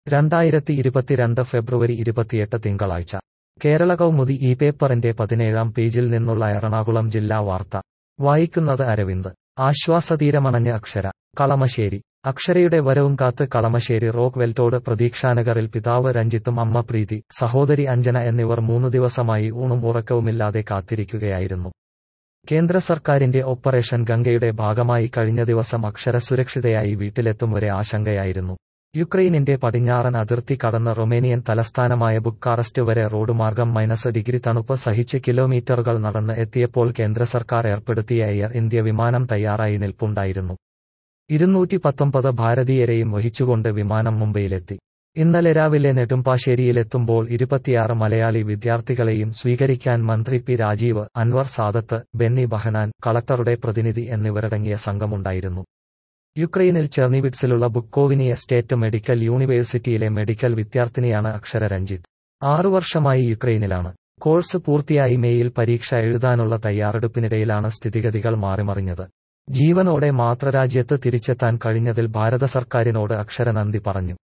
രണ്ടായിരത്തി ഇരുപത്തിരണ്ട് ഫെബ്രുവരി ഇരുപത്തിയെട്ട് തിങ്കളാഴ്ച കേരള കൗമുദി ഈ പേപ്പറിന്റെ പതിനേഴാം പേജിൽ നിന്നുള്ള എറണാകുളം ജില്ലാ വാർത്ത വായിക്കുന്നത് അരവിന്ദ് ആശ്വാസതീരമണഞ്ഞ് അക്ഷര കളമശ്ശേരി അക്ഷരയുടെ വരവും കാത്ത് കളമശ്ശേരി റോക്ക് വെൽറ്റോട് പ്രതീക്ഷാനഗറിൽ പിതാവ് രഞ്ജിത്തും അമ്മ പ്രീതി സഹോദരി അഞ്ജന എന്നിവർ മൂന്നു ദിവസമായി ഊണും ഉറക്കവുമില്ലാതെ കാത്തിരിക്കുകയായിരുന്നു കേന്ദ്ര സർക്കാരിന്റെ ഓപ്പറേഷൻ ഗംഗയുടെ ഭാഗമായി കഴിഞ്ഞ ദിവസം അക്ഷര സുരക്ഷിതയായി വീട്ടിലെത്തും വരെ ആശങ്കയായിരുന്നു യുക്രൈനിന്റെ പടിഞ്ഞാറൻ അതിർത്തി കടന്ന് റൊമേനിയൻ തലസ്ഥാനമായ ബുക്കാറസ്റ്റ് വരെ റോഡ് മാർഗം മൈനസ് ഡിഗ്രി തണുപ്പ് സഹിച്ച് കിലോമീറ്ററുകൾ നടന്ന് എത്തിയപ്പോൾ കേന്ദ്ര സർക്കാർ ഏർപ്പെടുത്തിയ എയർ ഇന്ത്യ വിമാനം തയ്യാറായി നിൽപ്പുണ്ടായിരുന്നു ഇരുന്നൂറ്റി പത്തൊമ്പത് ഭാരതീയരെയും വഹിച്ചുകൊണ്ട് വിമാനം മുംബൈയിലെത്തി ഇന്നലെ രാവിലെ നെടുമ്പാശ്ശേരിയിലെത്തുമ്പോൾ ഇരുപത്തിയാറ് മലയാളി വിദ്യാർത്ഥികളെയും സ്വീകരിക്കാൻ മന്ത്രി പി രാജീവ് അൻവർ സാദത്ത് ബെന്നി ബഹനാൻ കളക്ടറുടെ പ്രതിനിധി എന്നിവരടങ്ങിയ സംഘമുണ്ടായിരുന്നു യുക്രൈനിൽ ചെർണിവിറ്റ്സിലുള്ള ബുക്കോവിനി എസ്റ്റേറ്റ് മെഡിക്കൽ യൂണിവേഴ്സിറ്റിയിലെ മെഡിക്കൽ വിദ്യാർത്ഥിനിയാണ് അക്ഷര രഞ്ജിത്ത് ആറു വർഷമായി യുക്രൈനിലാണ് കോഴ്സ് പൂർത്തിയായി മേയിൽ പരീക്ഷ എഴുതാനുള്ള തയ്യാറെടുപ്പിനിടയിലാണ് സ്ഥിതിഗതികൾ മാറിമറിഞ്ഞത് ജീവനോടെ മാതൃരാജ്യത്ത് തിരിച്ചെത്താൻ കഴിഞ്ഞതിൽ ഭാരത സർക്കാരിനോട് അക്ഷര നന്ദി പറഞ്ഞു